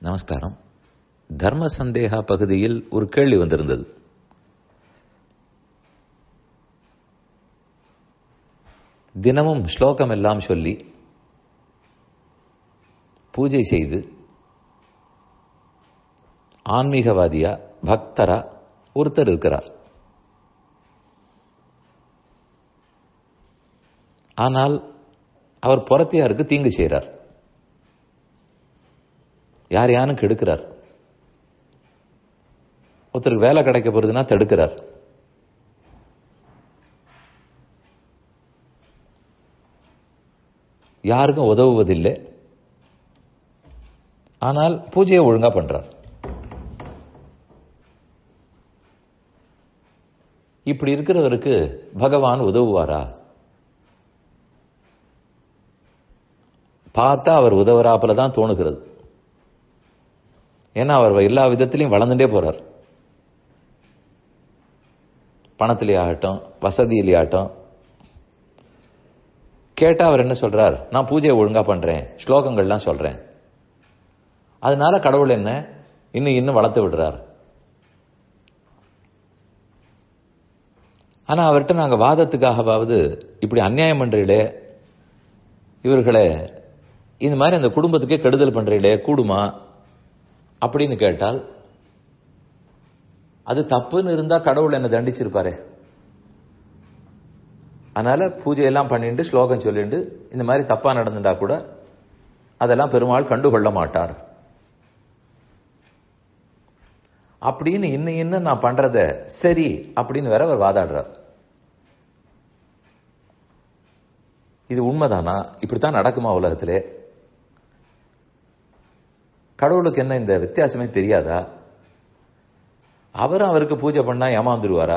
நமஸ்காரம் தர்ம சந்தேகா பகுதியில் ஒரு கேள்வி வந்திருந்தது தினமும் ஸ்லோகம் எல்லாம் சொல்லி பூஜை செய்து ஆன்மீகவாதியா பக்தரா ஒருத்தர் இருக்கிறார் ஆனால் அவர் புறத்தியாருக்கு தீங்கு செய்கிறார் யார் யாரும் கெடுக்கிறார் ஒருத்தருக்கு வேலை கிடைக்க போறதுன்னா தடுக்கிறார் யாருக்கும் உதவுவதில்லை ஆனால் பூஜையை ஒழுங்கா பண்றார் இப்படி இருக்கிறவருக்கு பகவான் உதவுவாரா பார்த்தா அவர் உதவுறாப்புல தான் தோணுகிறது ஏன்னா அவர் எல்லா விதத்திலையும் வளர்ந்துட்டே போறார் பணத்திலே ஆகட்டும் வசதியிலே ஆகட்டும் கேட்டா அவர் என்ன சொல்றார் நான் பூஜையை ஒழுங்கா பண்றேன் ஸ்லோகங்கள்லாம் சொல்றேன் அதனால கடவுள் என்ன இன்னும் இன்னும் வளர்த்து விடுறார் ஆனா அவர்கிட்ட நாங்க வாதத்துக்காகவாவது இப்படி அநியாயம் பண்றீங்களே இவர்களை இந்த மாதிரி அந்த குடும்பத்துக்கே கெடுதல் பண்றீங்களே கூடுமா அப்படின்னு கேட்டால் அது தப்புன்னு இருந்தா கடவுள் என்ன தண்டிச்சிருப்பாரே அதனால பூஜையெல்லாம் பண்ணிட்டு ஸ்லோகம் சொல்லிட்டு இந்த மாதிரி தப்பா நடந்துட்டா கூட அதெல்லாம் பெருமாள் கண்டுகொள்ள மாட்டார் அப்படின்னு இன்னும் இன்னும் நான் பண்றத சரி அப்படின்னு வேற அவர் வாதாடுறார் இது உண்மைதானா இப்படித்தான் நடக்குமா உலகத்திலே கடவுளுக்கு என்ன இந்த வித்தியாசமே தெரியாதா அவரும் அவருக்கு பூஜை பண்ணா ஏமாந்துருவாரா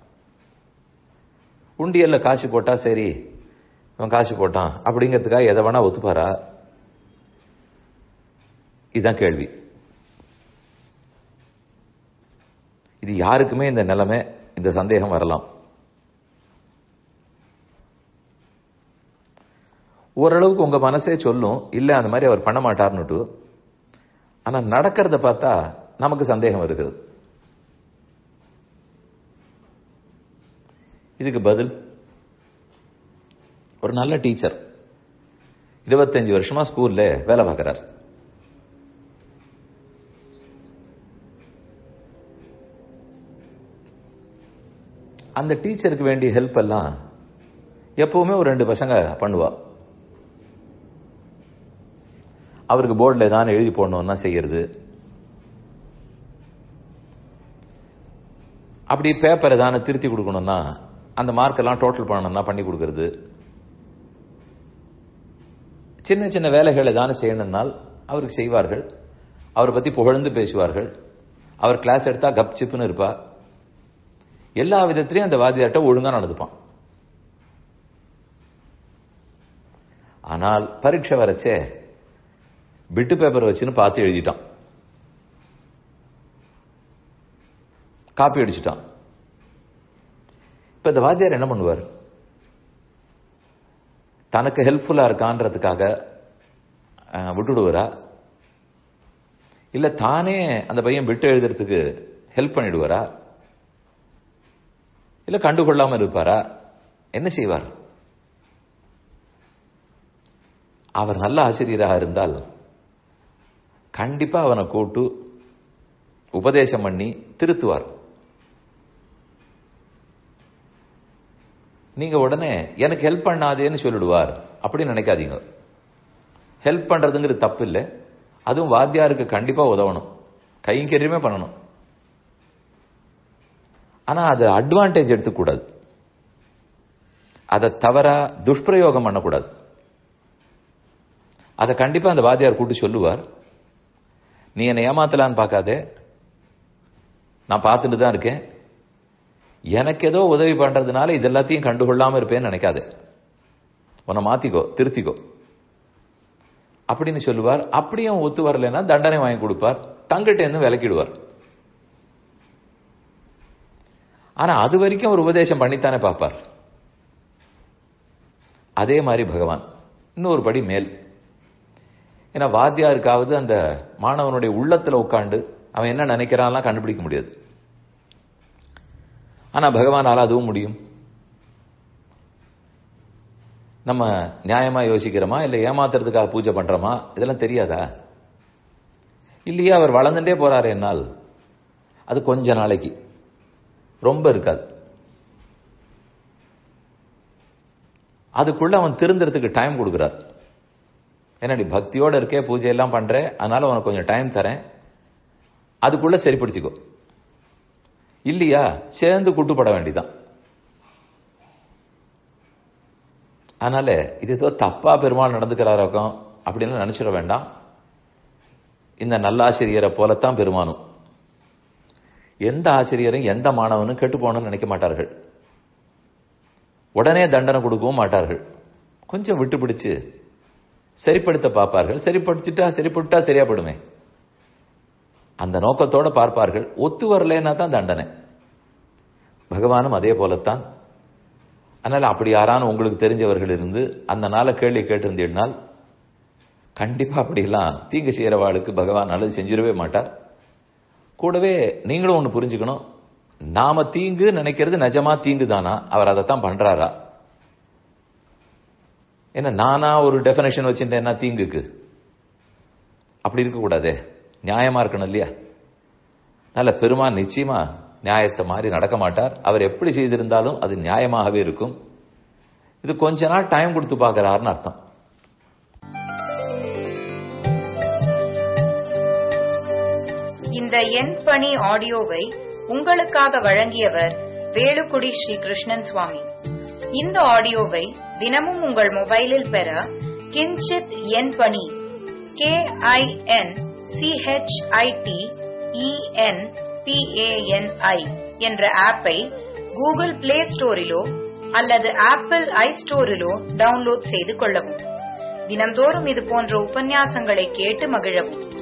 உண்டியல்ல காசு போட்டா சரி அவன் காசு போட்டான் அப்படிங்கிறதுக்காக எதை வேணா ஒத்துப்பாரா இதுதான் கேள்வி இது யாருக்குமே இந்த நிலைமை இந்த சந்தேகம் வரலாம் ஓரளவுக்கு உங்க மனசே சொல்லும் இல்ல அந்த மாதிரி அவர் பண்ண மாட்டார்னுட்டு ஆனா நடக்கிறத பார்த்தா நமக்கு சந்தேகம் இருக்குது இதுக்கு பதில் ஒரு நல்ல டீச்சர் இருபத்தஞ்சு வருஷமா ஸ்கூல்ல வேலை பார்க்கிறார் அந்த டீச்சருக்கு வேண்டிய ஹெல்ப் எல்லாம் எப்பவுமே ஒரு ரெண்டு பசங்க பண்ணுவா அவருக்கு போர்டில் ஏதாவது எழுதி போடணும்னா செய்யறது அப்படி பேப்பர் ஏதாவது திருத்தி கொடுக்கணும்னா அந்த மார்க்கெல்லாம் டோட்டல் பண்ணணும்னா பண்ணி கொடுக்கறது சின்ன சின்ன வேலைகள் ஏதாவது செய்யணும்னால் அவருக்கு செய்வார்கள் அவரை பத்தி புகழ்ந்து பேசுவார்கள் அவர் கிளாஸ் எடுத்தா கப் சிப்புன்னு இருப்பா எல்லா விதத்திலையும் அந்த வாத்தியார்ட்ட ஒழுங்கா நடந்துப்பான் ஆனால் பரீட்சை வரைச்சே பிட்டு பேப்பர் வச்சுன்னு பார்த்து எழுதிட்டான் காப்பி அடிச்சுட்டான் இப்ப இந்த வாத்தியார் என்ன பண்ணுவார் தனக்கு ஹெல்ப்ஃபுல்லா இருக்கான்றதுக்காக விட்டுடுவாரா இல்ல தானே அந்த பையன் விட்டு எழுதுறதுக்கு ஹெல்ப் பண்ணிடுவாரா இல்ல கண்டுகொள்ளாம இருப்பாரா என்ன செய்வார் அவர் நல்ல ஆசிரியராக இருந்தால் கண்டிப்பா அவனை கூட்டு உபதேசம் பண்ணி திருத்துவார் நீங்க உடனே எனக்கு ஹெல்ப் பண்ணாதேன்னு சொல்லிடுவார் அப்படின்னு நினைக்காதீங்க ஹெல்ப் பண்றதுங்கிறது தப்பு இல்லை அதுவும் வாத்தியாருக்கு கண்டிப்பா உதவணும் கைங்கரியமே பண்ணணும் ஆனா அது அட்வான்டேஜ் எடுத்துக்கூடாது அதை தவற துஷ்பிரயோகம் பண்ணக்கூடாது அதை கண்டிப்பா அந்த வாத்தியார் கூட்டு சொல்லுவார் நீ என்னை ஏமாத்தலான்னு பார்க்காதே நான் பார்த்துட்டு தான் இருக்கேன் எனக்கு ஏதோ உதவி பண்றதுனால இது எல்லாத்தையும் கண்டுகொள்ளாம இருப்பேன்னு நினைக்காதே உன்னை மாத்திக்கோ திருத்திக்கோ அப்படின்னு சொல்லுவார் அப்படியும் ஒத்து வரலன்னா தண்டனை வாங்கி கொடுப்பார் தங்கிட்ட இருந்து விலக்கிடுவார் ஆனா அது வரைக்கும் ஒரு உபதேசம் பண்ணித்தானே பார்ப்பார் அதே மாதிரி பகவான் இன்னொரு படி மேல் ஏன்னா வாத்தியாருக்காவது அந்த மாணவனுடைய உள்ளத்துல உட்காந்து அவன் என்ன நினைக்கிறான்லாம் கண்டுபிடிக்க முடியாது ஆனா பகவானால அதுவும் முடியும் நம்ம நியாயமா யோசிக்கிறோமா இல்ல ஏமாத்துறதுக்காக பூஜை பண்றோமா இதெல்லாம் தெரியாதா இல்லையா அவர் வளர்ந்துட்டே போறாரு என்னால் அது கொஞ்ச நாளைக்கு ரொம்ப இருக்காது அதுக்குள்ள அவன் திருந்துறதுக்கு டைம் கொடுக்குறார் என்னடி பக்தியோட இருக்கே பூஜை எல்லாம் பண்றேன் அதனால உனக்கு கொஞ்சம் டைம் தரேன் அதுக்குள்ள சரிப்படுத்திக்கோ இல்லையா சேர்ந்து குட்டுப்பட வேண்டிதான் அதனால இது ஏதோ தப்பா பெருமாள் நடந்துக்கிறாராக்கும் அப்படின்னு நினைச்சிட வேண்டாம் இந்த நல்லாசிரியரை போலத்தான் பெருமானும் எந்த ஆசிரியரும் எந்த மாணவனும் கெட்டு போகணும்னு நினைக்க மாட்டார்கள் உடனே தண்டனை கொடுக்கவும் மாட்டார்கள் கொஞ்சம் விட்டு பிடிச்சு சரிப்படுத்த பார்ப்பார்கள் சரிப்படுத்திட்டா சரிப்பட்டா சரியா படுமே அந்த நோக்கத்தோட பார்ப்பார்கள் ஒத்து வரலன்னா தான் தண்டனை பகவானும் அதே போலத்தான் அதனால அப்படி யாரானும் உங்களுக்கு தெரிஞ்சவர்கள் இருந்து அந்த நாளை கேள்வி கேட்டிருந்தீங்கனால் கண்டிப்பா அப்படிலாம் தீங்கு செய்யறவாளுக்கு பகவான் நல்லது செஞ்சிடவே மாட்டார் கூடவே நீங்களும் ஒன்று புரிஞ்சுக்கணும் நாம தீங்கு நினைக்கிறது நிஜமா தீங்கு தானா அவர் அதைத்தான் பண்றாரா ஏன்னா நானா ஒரு டெஃபினேஷன் வச்சுட்டேன்னா தீங்குக்கு அப்படி இருக்கக்கூடாதே நியாயமா இருக்கணும் இல்லையா நல்ல பெருமான் நிச்சயமா நியாயத்தை மாதிரி நடக்க மாட்டார் அவர் எப்படி செய்திருந்தாலும் அது நியாயமாகவே இருக்கும் இது கொஞ்ச நாள் டைம் கொடுத்து பார்க்கறாருன்னு அர்த்தம் இந்த என் பணி ஆடியோவை உங்களுக்காக வழங்கியவர் வேலுக்குடி ஸ்ரீ கிருஷ்ணன் சுவாமி இந்த ஆடியோவை தினமும் உங்கள் மொபைலில் பெற கிஞ்சித் என் பணி கே ஐ என் சிஹெச்ஐடி இஎன் பிஏஎன்ஐ என்ற ஆப்பை கூகுள் பிளே ஸ்டோரிலோ அல்லது ஆப்பிள் ஐ ஸ்டோரிலோ டவுன்லோட் செய்து கொள்ளவும் தினந்தோறும் இது போன்ற உபன்யாசங்களை கேட்டு மகிழவும்